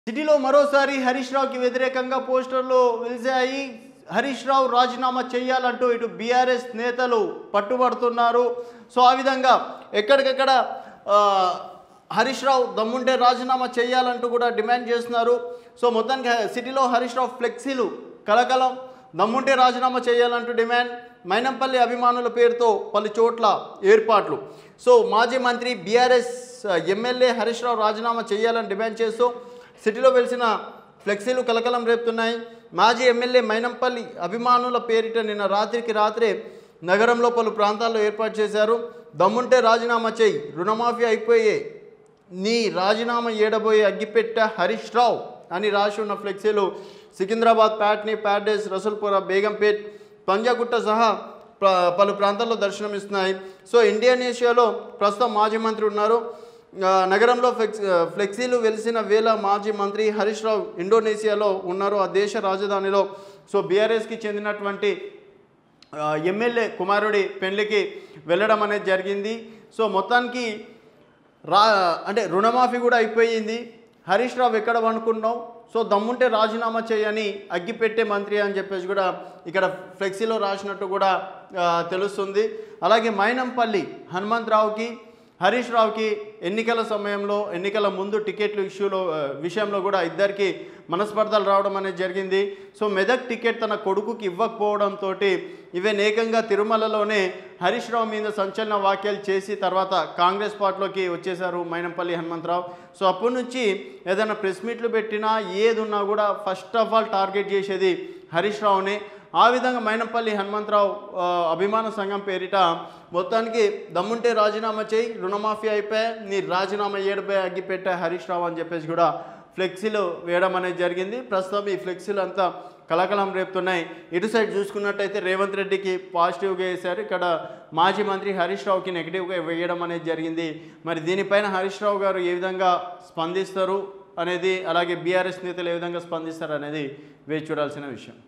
సిటీలో మరోసారి హరీష్ రావుకి వ్యతిరేకంగా పోస్టర్లు వెలిసాయి హరీష్ రావు రాజీనామా చేయాలంటూ ఇటు బీఆర్ఎస్ నేతలు పట్టుబడుతున్నారు సో ఆ విధంగా ఎక్కడికెక్కడ ఆ, హరీష్ రావు దమ్ముంటే రాజీనామా చేయాలంటూ కూడా డిమాండ్ చేస్తున్నారు సో మొత్తానికి సిటీలో హరీష్ రావు ఫ్లెక్సీలు కలకలం దమ్ముంటే రాజీనామా చేయాలంటూ డిమాండ్ మైనంపల్లి అభిమానుల పేరుతో పలు చోట్ల ఏర్పాట్లు సో మాజీ మంత్రి బీఆర్ఎస్ ఎమ్మెల్యే హరీష్ రావు రాజీనామా చేయాలని డిమాండ్ చేస్తూ సిటీలో వెలిసిన ఫ్లెక్సీలు కలకలం రేపుతున్నాయి మాజీ ఎమ్మెల్యే మైనంపల్లి అభిమానుల పేరిట నిన్న రాత్రికి రాత్రే నగరంలో పలు ప్రాంతాల్లో ఏర్పాటు చేశారు దమ్ముంటే రాజీనామా చేయి రుణమాఫీ అయిపోయే నీ రాజీనామా ఏడబోయే అగ్గిపెట్ట హరీష్ రావు అని రాసి ఉన్న ఫ్లెక్సీలు సికింద్రాబాద్ ప్యాట్ని ప్యాడేస్ రసూల్పుర బేగంపేట్ పంజాగుట్ట సహా ప్ర- పలు ప్రాంతాల్లో దర్శనమిస్తున్నాయి సో ఇండోనేషియాలో ప్రస్తుతం మాజీ మంత్రి ఉన్నారు ఆ, నగరంలో ఫ్లెక్స్ ఆ, ఫ్లెక్సీలు వెలిసిన వేళ మాజీ మంత్రి హరీష్ రావు ఇండోనేషియాలో ఉన్నారు ఆ దేశ రాజధానిలో సో బీఆర్ఎస్కి చెందినటువంటి ఆ, ఎమ్మెల్యే కుమారుడి పెళ్లికి వెళ్ళడం అనేది జరిగింది సో మొత్తానికి రా అంటే రుణమాఫీ కూడా అయిపోయింది హరీష్ రావు ఎక్కడ అనుకున్నావు సో దమ్ముంటే రాజీనామా చేయని అగ్గిపెట్టే మంత్రి అని చెప్పేసి కూడా ఇక్కడ ఫ్లెక్సీలో రాసినట్టు కూడా ఆ, తెలుస్తుంది అలాగే మైనంపల్లి హనుమంతరావుకి హరీష్ రావుకి ఎన్నికల సమయంలో ఎన్నికల ముందు టికెట్లు ఇష్యూలో ఆ, విషయంలో కూడా ఇద్దరికి మనస్పర్ధలు రావడం అనేది జరిగింది సో మెదక్ టికెట్ తన కొడుకుకి ఇవ్వకపోవడంతో ఇవే ఏకంగా తిరుమలలోనే హరీష్ రావు మీద సంచలన వ్యాఖ్యలు చేసి తర్వాత కాంగ్రెస్ పార్టీలోకి వచ్చేశారు మైనంపల్లి హనుమంతరావు సో అప్పటి నుంచి ఏదైనా ప్రెస్ మీట్లు పెట్టినా ఏది ఉన్నా కూడా ఫస్ట్ ఆఫ్ ఆల్ టార్గెట్ చేసేది హరీష్ రావునే ఆ విధంగా మైనంపల్లి హనుమంతరావు ఆ, అభిమాన సంఘం పేరిట మొత్తానికి దమ్ముంటే రాజీనామా చేయి రుణమాఫీ అయిపోయా నీ రాజీనామా ఏడుపై అగ్గిపెట్టా హరీష్ రావు అని చెప్పేసి కూడా ఫ్లెక్సీలు వేయడం అనేది జరిగింది ప్రస్తుతం ఈ ఫ్లెక్సీలు అంతా కలకలం రేపుతున్నాయి ఇటు సైడ్ చూసుకున్నట్టయితే రేవంత్ రెడ్డికి పాజిటివ్గా వేశారు ఇక్కడ మాజీ మంత్రి హరీష్ రావుకి నెగిటివ్గా వేయడం అనేది జరిగింది మరి దీనిపైన హరీష్ రావు గారు ఏ విధంగా స్పందిస్తారు అనేది అలాగే బీఆర్ఎస్ నేతలు ఏ విధంగా స్పందిస్తారు అనేది వేచి చూడాల్సిన విషయం